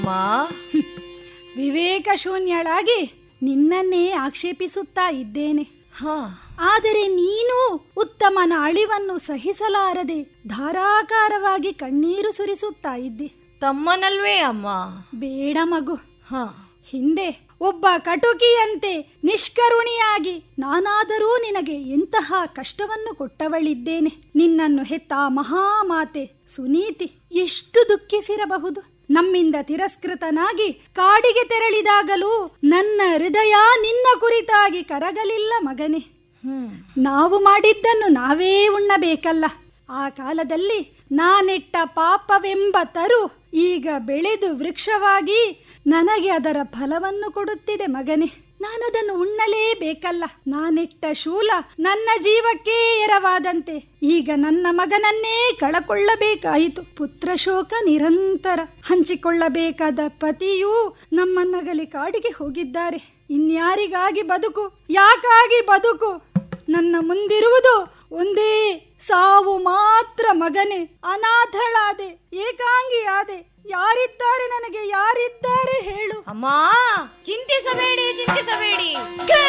ಮಾ ವಿವೇಕ ಶೂನ್ಯಳಾಗಿ ನಿನ್ನನ್ನೇ ಆಕ್ಷೇಪಿಸುತ್ತಾ ಇದ್ದೇನೆ ಹಾ ಆದರೆ ನೀನು ಉತ್ತಮನ ಅಳಿವನ್ನು ಸಹಿಸಲಾರದೆ ಧಾರಾಕಾರವಾಗಿ ಕಣ್ಣೀರು ಸುರಿಸುತ್ತಾ ಇದ್ದಿ ತಮ್ಮನಲ್ವೇ ಅಮ್ಮ ಬೇಡ ಮಗು ಹಾ ಹಿಂದೆ ಒಬ್ಬ ಕಟುಕಿಯಂತೆ ನಿಷ್ಕರುಣಿಯಾಗಿ ನಾನಾದರೂ ನಿನಗೆ ಎಂತಹ ಕಷ್ಟವನ್ನು ಕೊಟ್ಟವಳಿದ್ದೇನೆ ನಿನ್ನನ್ನು ಹೆತ್ತ ಆ ಮಹಾಮಾತೆ ಸುನೀತಿ ಎಷ್ಟು ದುಃಖಿಸಿರಬಹುದು ನಮ್ಮಿಂದ ತಿರಸ್ಕೃತನಾಗಿ ಕಾಡಿಗೆ ತೆರಳಿದಾಗಲೂ ನನ್ನ ಹೃದಯ ನಿನ್ನ ಕುರಿತಾಗಿ ಕರಗಲಿಲ್ಲ ಮಗನೇ ಹ್ಮ್ ನಾವು ಮಾಡಿದ್ದನ್ನು ನಾವೇ ಉಣ್ಣಬೇಕಲ್ಲ ಆ ಕಾಲದಲ್ಲಿ ನಾನೆಟ್ಟ ಪಾಪವೆಂಬ ತರು ಈಗ ಬೆಳೆದು ವೃಕ್ಷವಾಗಿ ನನಗೆ ಅದರ ಫಲವನ್ನು ಕೊಡುತ್ತಿದೆ ಮಗನೇ ನಾನದನ್ನು ಉಣ್ಣಲೇಬೇಕಲ್ಲ ನಾನೆಟ್ಟ ಶೂಲ ನನ್ನ ಜೀವಕ್ಕೇ ಎರವಾದಂತೆ ಈಗ ನನ್ನ ಮಗನನ್ನೇ ಕಳಕೊಳ್ಳಬೇಕಾಯಿತು ಪುತ್ರ ಶೋಕ ನಿರಂತರ ಹಂಚಿಕೊಳ್ಳಬೇಕಾದ ಪತಿಯೂ ನಮ್ಮನ್ನಗಲಿ ಕಾಡಿಗೆ ಹೋಗಿದ್ದಾರೆ ಇನ್ಯಾರಿಗಾಗಿ ಬದುಕು ಯಾಕಾಗಿ ಬದುಕು ನನ್ನ ಮುಂದಿರುವುದು ಒಂದೇ ಸಾವು ಮಾತ್ರ ಮಗನೇ ಅನಾಥಳಾದೆ ಏಕಾಂಗಿಯಾದೆ ಯಾರಿದ್ದಾರೆ ನನಗೆ ಯಾರಿದ್ದಾರೆ ಹೇಳು ಅಮ್ಮ ಚಿಂತಿಸಬೇಡಿ ಚಿಂತಿಸಬೇಡಿ